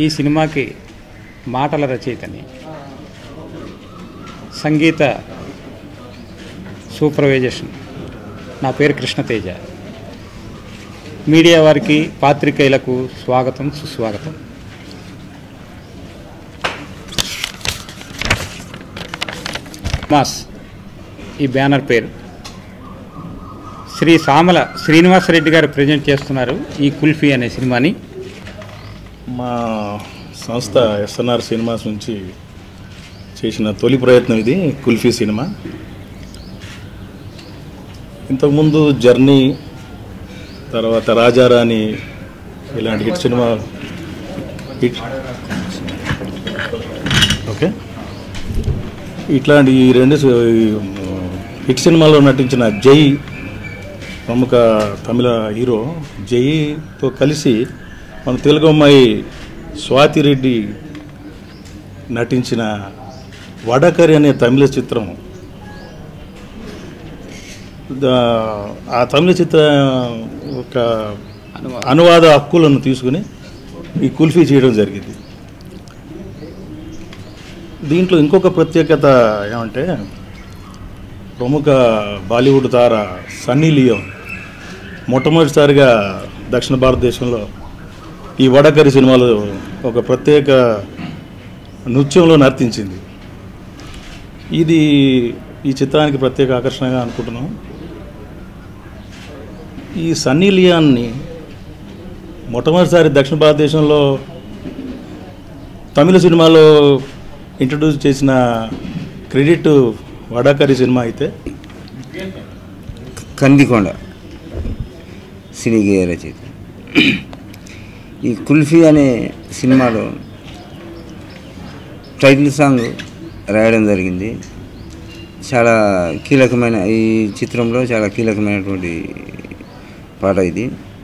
ఈ సినిమాకి మాటల రచయితని సంగీత సూపర్వైజేషన్ నా పేరు కృష్ణతేజ మీడియా వారికి పాత్రికేయులకు స్వాగతం సుస్వాగతం మాస్ ఈ బ్యానర్ పేరు శ్రీ సామల శ్రీనివాసరెడ్డి గారు ప్రజెంట్ చేస్తున్నారు ఈ కుల్ఫీ అనే సినిమాని మా సంస్థ ఎస్ఎన్ఆర్ సినిమాస్ నుంచి చేసిన తొలి ప్రయత్నం ఇది కుల్ఫీ సినిమా ఇంతకుముందు జర్నీ తర్వాత రాజారాణి ఇలాంటి హిట్ సినిమా హిట్ ఓకే ఇట్లాంటి ఈ రెండు సి- హిట్ సినిమాలో నటించిన జై ప్రముఖ తమిళ హీరో జైతో కలిసి మన తెలుగు అమ్మాయి స్వాతి రెడ్డి నటించిన వడకరి అనే తమిళ చిత్రం దా- ఆ తమిళ చిత్ర ఒక అనువాద హక్కులను తీసుకుని ఈ కుల్ఫీ చేయడం జరిగింది దీంట్లో ఇంకొక ప్రత్యేకత ఏమంటే ప్రముఖ బాలీవుడ్ తార సన్నీ లియోన్ మొట్టమొదటిసారిగా దక్షిణ భారతదేశంలో ఈ వడకరి సినిమాలో ఒక ప్రత్యేక నృత్యంలో నర్తించింది ఇది ఈ చిత్రానికి ప్రత్యేక ఆకర్షణగా అనుకుంటున్నాం ఈ సన్నీ లియాన్ని మొట్టమొదటిసారి దక్షిణ భారతదేశంలో తమిళ సినిమాలో ఇంట్రడ్యూస్ చేసిన క్రెడిట్ వడాకరి సినిమా అయితే కందికొండ సిరిగే రచయిత ఈ కుల్ఫీ అనే సినిమాలో టైటిల్ సాంగ్ రాయడం జరిగింది చాలా కీలకమైన ఈ చిత్రంలో చాలా కీలకమైనటువంటి పాట ఇది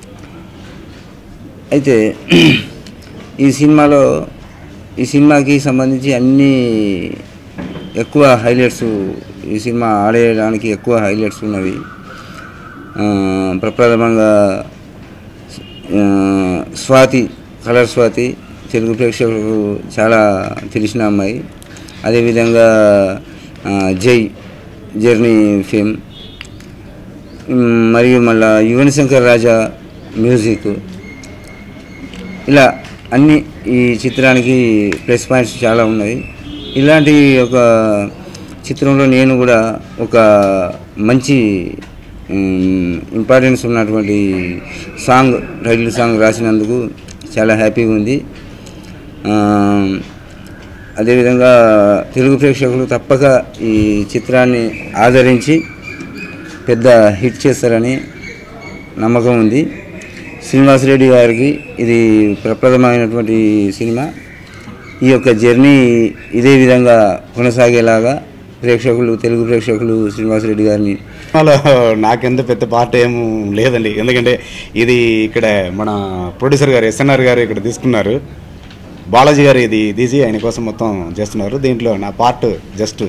అయితే ఈ సినిమాలో ఈ సినిమాకి సంబంధించి అన్ని ఎక్కువ హైలైట్స్ ఈ సినిమా ఆడేయడానికి ఎక్కువ హైలైట్స్ ఉన్నవి ఆ, ప్రప్రథమంగా ఆ, స్వాతి కలర్ స్వాతి తెలుగు ప్రేక్షకులకు చాలా తెలిసిన అమ్మాయి అదేవిధంగా ఆ, జై జర్నీ ఫేమ్ ఉమ్, మరియు మళ్ళా యువన్ శంకర్ రాజా మ్యూజిక్ ఇలా అన్ని ఈ చిత్రానికి ప్లస్ పాయింట్స్ చాలా ఉన్నాయి ఇలాంటి ఒక చిత్రంలో నేను కూడా ఒక మంచి ఇంపార్టెన్స్ ఉన్నటువంటి సాంగ్ టైటిల్ సాంగ్ రాసినందుకు చాలా హ్యాపీగా ఉంది ఆ, అదేవిధంగా తెలుగు ప్రేక్షకులు తప్పక ఈ చిత్రాన్ని ఆదరించి పెద్ద హిట్ చేస్తారని నమ్మకం ఉంది శ్రీనివాసరెడ్డి గారికి ఇది ప్రప్రదమైనటువంటి సినిమా ఈ యొక్క జర్నీ ఇదే విధంగా కొనసాగేలాగా ప్రేక్షకులు తెలుగు ప్రేక్షకులు శ్రీనివాసరెడ్డి గారిని సినిమాలో నాకెంత పెద్ద పార్ట్ ఏం లేదండి ఎందుకంటే ఇది ఇక్కడ మన ప్రొడ్యూసర్ గారు ఎస్ఎన్ఆర్ గారు ఇక్కడ తీసుకున్నారు బాలాజీ గారు ఇది తీసి ఆయన కోసం మొత్తం చేస్తున్నారు దీంట్లో నా పార్ట్ జస్ట్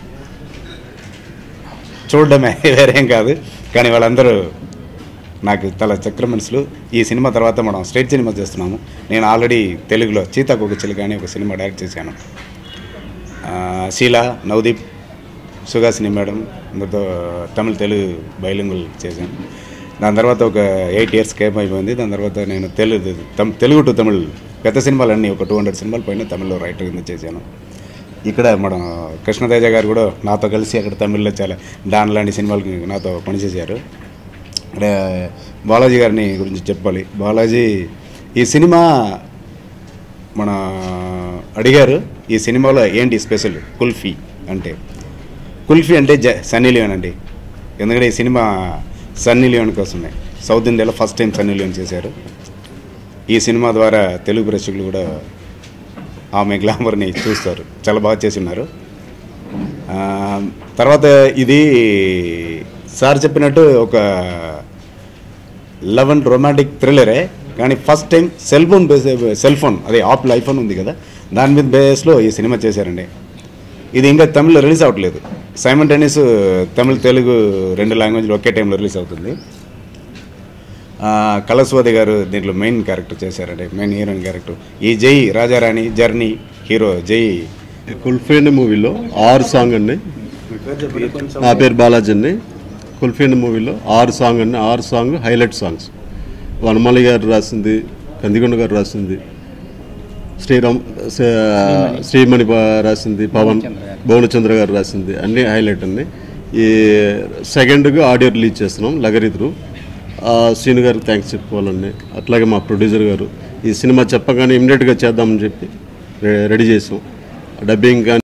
చూడడమే వేరేం కాదు కానీ వాళ్ళందరూ నాకు చాలా చక్ర మనుషులు ఈ సినిమా తర్వాత మనం స్టేట్ సినిమా చేస్తున్నాము నేను ఆల్రెడీ తెలుగులో చీతాకొక చిలుక అని ఒక సినిమా డైరెక్ట్ చేశాను ఆ, శీల నవదీప్ సుహాసిని మేడం అందరితో తమిళ తెలుగు బైలింగుల్ చేశాను దాని తర్వాత ఒక ఎయిట్ ఇయర్స్ కేప్ అయిపోయింది దాని తర్వాత నేను తెలుగు తమ్ తెలుగు టు తమిళ్ పెద్ద సినిమాలన్నీ ఒక టూ హండ్రెడ్ సినిమాలు పైన తమిళ్లో రైటర్ కింద చేశాను ఇక్కడ మన కృష్ణతేజ గారు కూడా నాతో కలిసి అక్కడ తమిళ్లో చాలా డాన్ లాంటి సినిమాలకి నాతో పనిచేశారు అంటే బాలాజీ గారిని గురించి చెప్పాలి బాలాజీ ఈ సినిమా మన అడిగారు ఈ సినిమాలో ఏంటి స్పెషల్ కుల్ఫీ అంటే కుల్ఫీ అంటే జ సన్నీ లియోన్ అండి ఎందుకంటే ఈ సినిమా సన్నీ లియోన్ కోసమే సౌత్ ఇండియాలో ఫస్ట్ టైం సన్నీ లియోన్ చేశారు ఈ సినిమా ద్వారా తెలుగు ప్రేక్షకులు కూడా ఆమె గ్లామర్ని చూస్తారు చాలా బాగా చేసి ఉన్నారు ఆ, తర్వాత ఇది సార్ చెప్పినట్టు ఒక లవ్ అండ్ రొమాంటిక్ థ్రిల్లరే కానీ first time cell phone base cell phone అదే ఆప్ల్ ఐఫోన్ ఉంది కదా దాని మీద బేస్లో ఈ సినిమా చేశారండి ఇది ఇంకా తమిళ్లో రిలీజ్ అవ్వట్లేదు సైమన్ టెన్నిస్ తమిళ్ తెలుగు రెండు లాంగ్వేజ్లు ఒకే టైంలో రిలీజ్ అవుతుంది ఆ, కళస్వతి గారు దీంట్లో మెయిన్ క్యారెక్టర్ చేశారండి మెయిన్ హీరోయిన్ క్యారెక్టర్ ఈ జై రాజారాణి జర్నీ హీరో జై కుల్ఫీండ్ మూవీలో ఆరు సాంగ్ అండి నా పేరు బాలాజీ అండి కుల్ఫీండ్ మూవీలో ఆరు సాంగ్ అండి ఆరు సాంగ్ హైలైట్ సాంగ్స్ వనమల్లి గారు రాసింది కందికొండ గారు రాసింది శ్రీరామ్ స- శ్రీమణి బా- రాసింది పవన్ భువనచంద్ర గారు రాసింది అన్నీ హైలైట్ అండి ఈ సెకండ్గా ఆడియో రిలీజ్ చేస్తున్నాం లగరిద్రు శ్రీను గారికి థ్యాంక్స్ చెప్పుకోవాలండి అట్లాగే మా ప్రొడ్యూసర్ గారు ఈ సినిమా చెప్పగానే ఇమ్మీడియట్గా చేద్దామని చెప్పి రె- రెడీ చేసాం డబ్బింగ్ కానీ